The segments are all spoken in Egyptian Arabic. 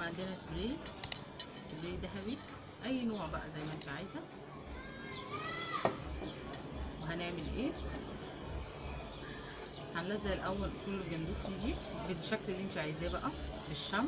وعندنا سبراي سبراي ذهبي اي نوع بقى زي ما انت عايزه وهنعمل ايه هنلزق الاول قشور الجندوفلي دي بالشكل اللي انت عايزاه بقى بالشمع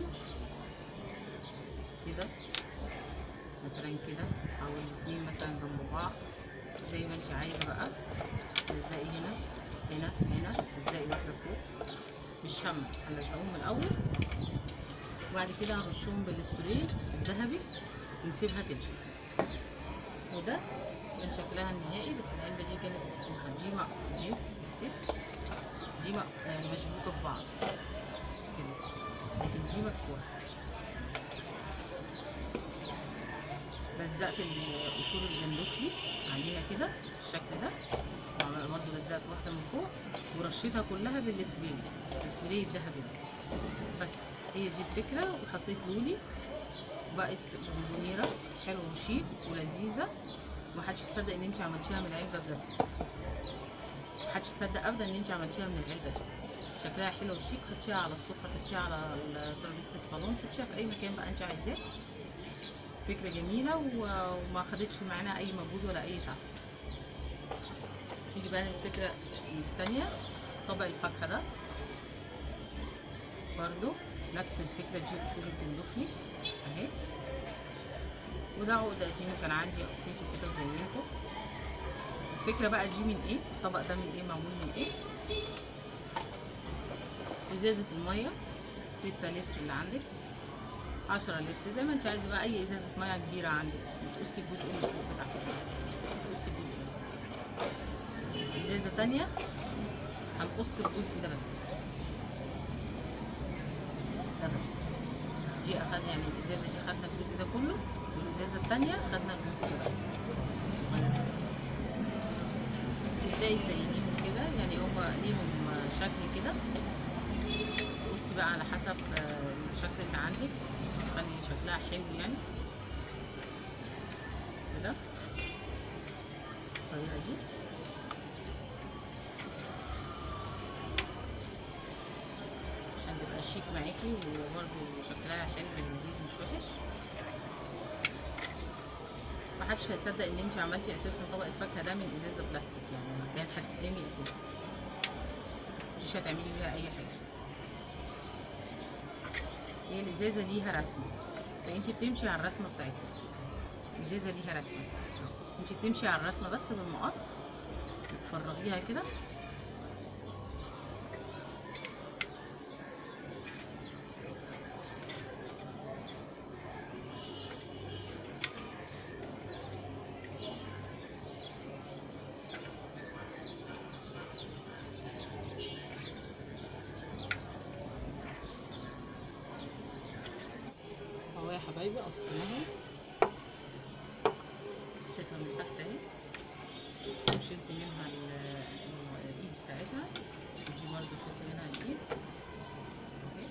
كده مثلا كده او الاتنين مثلا جنب بعض زي ما انت عايزه بقى تلزقي هنا هنا هنا تلزقي واحده فوق بالشمع هنلزقهم الاول وبعد كده هرشهم بالسبراي الذهبي ونسيبها تنشف وده كان شكلها النهائي بس العلبه دي كانت مفتوحه دي مقفوله اهي بصي دي مق... يعني مشبوكه في بعض كده لكن دي مفتوحه لزقت القشور الجندوفلي عليها كده بالشكل ده برضه لزقت واحده من فوق ورشيتها كلها بالسبراي السبراي الذهبي ده بس هي دي الفكره وحطيت لولي بقت بونبونيره حلوه وشيك ولذيذه ومحدش يصدق ان انت عملتيها من علبه بلاستيك محدش يصدق ابدا ان انت عملتيها من العلبه دي شكلها حلو وشيك حطيها على السفره حطيها على ترابيزه الصالون حطيها في اي مكان بقى انت عايزاه فكره جميله وما خدتش معانا اي مجهود ولا اي تعب تيجي بقى الفكره الثانيه طبق الفاكهه ده برضو نفس الفكره دي قشور الجندوفلي اهي وده عقده قديم كان عندي قصيته كده وزينته الفكره بقى دي من ايه الطبق ده من ايه معمول من ايه ازازه الميه الستة لتر اللي عندك عشرة لتر زي ما انت عايزه بقى اي ازازه ميه كبيره عندك بتقصي الجزء اللي فوق بتاعها بتقصي الجزء ده ازازه تانية هنقص الجزء ده بس ده بس دي اخدنا يعني الازازه دي خدنا الجزء ده كله والازازه التانية خدنا الجزء ده بس تبداي تزينيهم كده يعني هما ليهم شكل كده بصي بقى على حسب الشكل اللي عندك تخلي شكلها حلو يعني كده الطريقه دي عشان تبقى شيك معاكي وبرده شكلها حلو ولذيذ مش وحش محدش هيصدق ان انت عملتي اساسا طبق الفاكهه ده من ازازه بلاستيك يعني كان هتترمي اساسا مش هتعملي بيها اي حاجه هي الازازه ليها رسمه فانت بتمشي على الرسمه بتاعتها الازازه ليها رسمه انت بتمشي على الرسمه بس بالمقص بتفرغيها كده اهو يا حبايبي قصيناها قصيتها من تحت اهي وشلت منها ال- الايد بتاعتها دي برضو شلت منها الايد اهي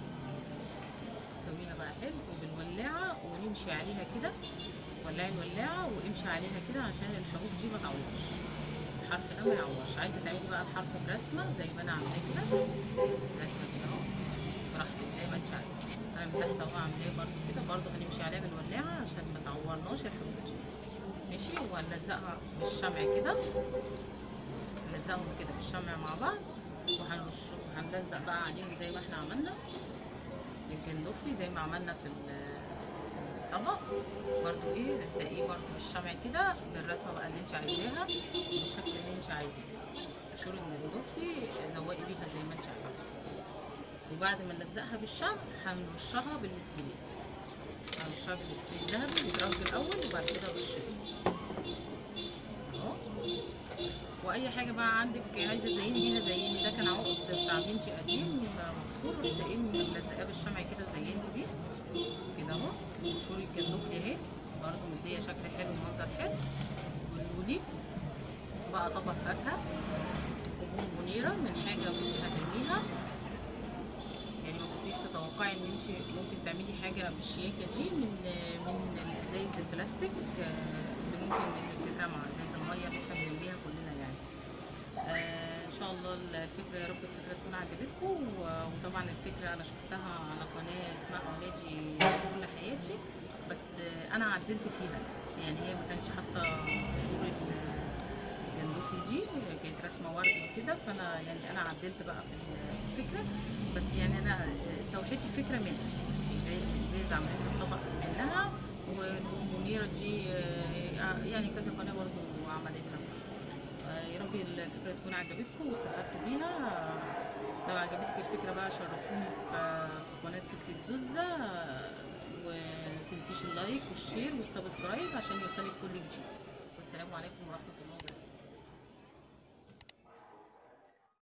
سويها بقى حلو وبالولاعه ونمشي عليها كده ولعي الولاعه وامشي عليها كده عشان الحروف دي ما تعورش الحرف ده ما يعورش عايزه تعملي بقى الحرف برسمه زي ما انا عاملاه كده رسمه كده اهو براحتك زي ما انت عايزه انا من تحت اهو عاملاه برضو كده برضو هنمشي عليها بالولاعه عشان ما تعورناش الحروف دي ماشي وهنلزقها بالشمع كده نلزقهم كده بالشمع مع بعض وهنرش هنلزق بقى عليهم زي ما احنا عملنا الجندوفلي زي ما عملنا في ال- في الطبق برضو ايه لزقيه برضو بالشمع كده بالرسمه بقى اللي انت عايزاها بالشكل اللي انت عايزاه قشور الجندوفلي زوقي بيها زي ما انت عايزه وبعد ما نلزقها بالشمع هنرشها بالسبراي هنرشها بالسبراي الذهبي بيترج الاول وبعد كده رشته اهو واي حاجه بقى عندك عايزه تزيني بيها زيني ده كان عقد بتاع بنتي قديم مكسور رحت ايه ملزقاه بالشمع كده وزينت بيه كده اهو قشور الجندوفلي اهي برضه مديه شكل حلو ومنظر حلو واللولي بقى طبق فاكهه وبونبونيره من حاجه مش هترميها يعني ما كنتيش تتوقعي ان انت ممكن تعملي حاجه بالشياكه دي من من الازايز البلاستيك آه، اللي ممكن انك تترمى ازايز الميه اللي احنا بنرميها كلنا يعني آه، ان شاء الله الفكره يا رب الفكره تكون عجبتكم و- وطبعا الفكره انا شفتها على قناه اسمها اولادي كل حياتي بس انا عدلت فيها يعني هي ما كانش حاطه قشور الجندوفلي دي كانت رسمه ورد وكده فانا يعني انا عدلت بقى في الفكره بس يعني انا استوحيت الفكره منها زي زي عملت الطبق منها والمنيره دي آه، يعني كذا قناه برضو عملتها آه، يا رب الفكره تكون عجبتكم واستفدتوا بيها آه، لو عجبتك الفكره بقى شرفوني في في قناه فكره زوزة آه، ومتنسيش اللايك والشير والسبسكرايب عشان يوصلك كل جديد والسلام عليكم ورحمه الله